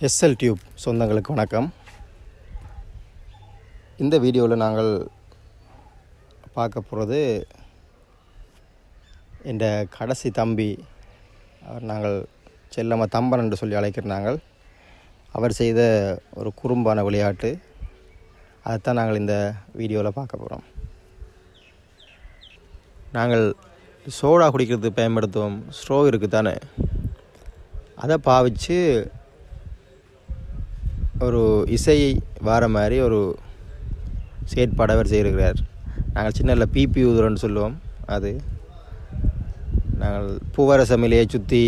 SL tube சொந்தங்களுக்கு வணக்கம் இந்த வீடியோவில் நாங்கள் பார்க்க போகிறது என்ற கடைசி தம்பி அவர் நாங்கள் செல்லம்மா தம்பன் என்று சொல்லி அழைக்கிற நாங்கள் அவர் செய்த ஒரு குறும்பான விளையாட்டு அதைத்தான் நாங்கள் இந்த வீடியோவில் பார்க்க போகிறோம் நாங்கள் சோடா குடிக்கிறதுக்கு பயன்படுத்துவோம் ஸ்ட்ரோ இருக்குது தானே அதை பாவிச்சு ஒரு இசை வார மாதிரி ஒரு செயற்பாடு அவர் செய்திருக்கிறார் நாங்கள் சின்னல பிபி ஊதுறோன்னு சொல்லுவோம் அது நாங்கள் பூவரசமிலையை சுற்றி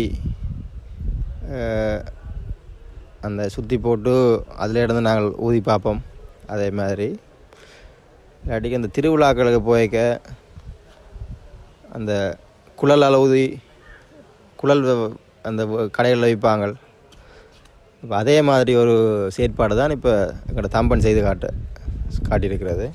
அந்த சுற்றி போட்டு அதில் இருந்து நாங்கள் ஊதி பார்ப்போம் அதே மாதிரி இல்லாட்டிக்கு அந்த திருவிழாக்களுக்கு போய்க்க அந்த குழலால் ஊதி குழல் வ- அந்த வ- கடைகளில் வைப்பாங்க இப்போ அதே மாதிரி ஒரு செயற்பாடு தான் இப்போ எங்களோட தம்பன் செய்து காட்ட காட்டியிருக்கிறது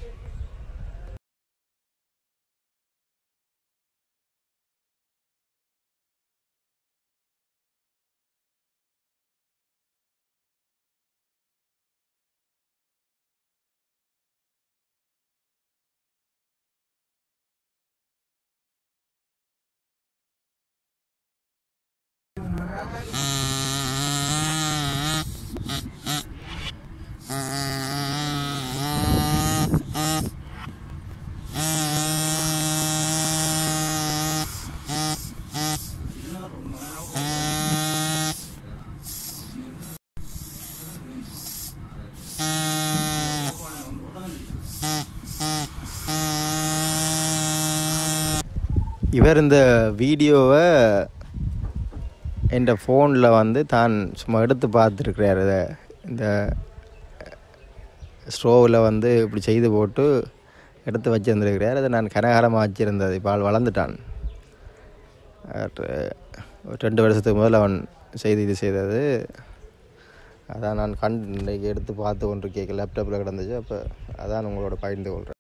இவர் இந்த வீடியோவை என் ஃபோனில் வந்து தான் சும்மா எடுத்து பார்த்துருக்கிறார் இதை இந்த ஸ்டோவில் வந்து இப்படி செய்து போட்டு எடுத்து வச்சிருந்துருக்கிறார் அதை நான் கனகாலமாக வச்சிருந்தது இப்போ ஆள் வளர்ந்துட்டான் அவர் ஒரு ரெண்டு வருஷத்துக்கு முதல்ல அவன் செய்து இது செய்தது அதான் நான் கண் இன்றைக்கி எடுத்து பார்த்து கொண்டு கேட்க லேப்டாப்பில் கிடந்துச்சு அப்போ அதான் உங்களோட பகிர்ந்து கொள்கிறேன்